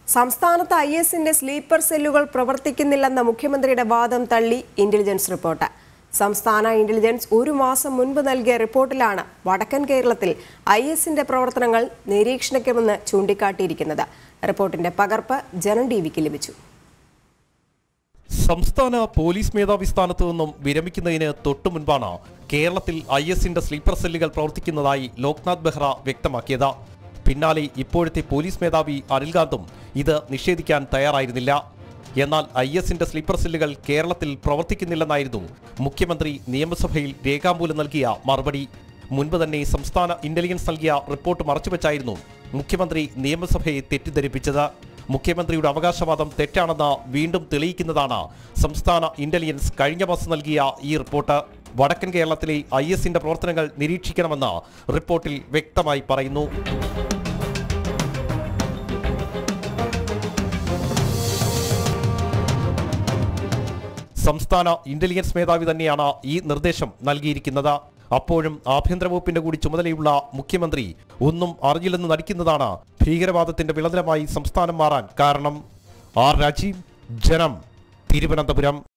സംസ്ഥാനത്ത് ഐ എസിന്റെ സ്ലീപ്പർ സെല്ലുകൾ പ്രവർത്തിക്കുന്നില്ലെന്ന മുഖ്യമന്ത്രിയുടെ വാദം തള്ളി ഇന്റലിജൻസ് റിപ്പോർട്ട് സംസ്ഥാന ഇന്റലിജൻസ് ഒരു മാസം മുൻപ് നൽകിയ റിപ്പോർട്ടിലാണ് വടക്കൻ കേരളത്തിൽ ഐ എസിന്റെ പ്രവർത്തനങ്ങൾ നിരീക്ഷണിക്കുമെന്ന് ചൂണ്ടിക്കാട്ടിയിരിക്കുന്നത് റിപ്പോർട്ടിന്റെ പകർപ്പ് ജനം ടി വിക്ക് ലഭിച്ചു സംസ്ഥാന പോലീസ് മേധാവി സ്ഥാനത്തു നിന്നും വിരമിക്കുന്നതിന് തൊട്ടു മുൻപാണ് കേരളത്തിൽ ഐ എസിന്റെ സ്ലീപ്പർ സെല്ലുകൾ പ്രവർത്തിക്കുന്നതായി ലോക്നാഥ് ബെഹ്റ വ്യക്തമാക്കിയത് പിന്നാലെ ഇപ്പോഴത്തെ പോലീസ് മേധാവി അനിൽകാന്തും ഇത് നിഷേധിക്കാൻ തയ്യാറായിരുന്നില്ല എന്നാൽ ഐ എസിന്റെ സ്ലീപ്പർ സെല്ലുകൾ കേരളത്തിൽ പ്രവർത്തിക്കുന്നില്ലെന്നായിരുന്നു മുഖ്യമന്ത്രി നിയമസഭയിൽ രേഖാമൂലം നൽകിയ മറുപടി മുൻപ് തന്നെ സംസ്ഥാന ഇന്റലിജൻസ് നൽകിയ റിപ്പോർട്ട് മറച്ചുവെച്ചായിരുന്നു മുഖ്യമന്ത്രി നിയമസഭയെ തെറ്റിദ്ധരിപ്പിച്ചത് മുഖ്യമന്ത്രിയുടെ അവകാശവാദം തെറ്റാണെന്ന് വീണ്ടും തെളിയിക്കുന്നതാണ് സംസ്ഥാന ഇന്റലിജൻസ് കഴിഞ്ഞ മാസം നൽകിയ ഈ റിപ്പോർട്ട് വടക്കൻ കേരളത്തിലെ ഐ എസിന്റെ പ്രവർത്തനങ്ങൾ നിരീക്ഷിക്കണമെന്ന് റിപ്പോർട്ടിൽ വ്യക്തമായി പറയുന്നു സംസ്ഥാന ഇന്റലിജൻസ് മേധാവി തന്നെയാണ് ഈ നിർദ്ദേശം നൽകിയിരിക്കുന്നത് അപ്പോഴും ആഭ്യന്തര വകുപ്പിന്റെ കൂടി ചുമതലയുള്ള മുഖ്യമന്ത്രി ഒന്നും അറിഞ്ഞില്ലെന്ന് നടിക്കുന്നതാണ് ഭീകരവാദത്തിന്റെ വിളനിലമായി സംസ്ഥാനം മാറാൻ കാരണം ആർ രാജീവ് ജനം തിരുവനന്തപുരം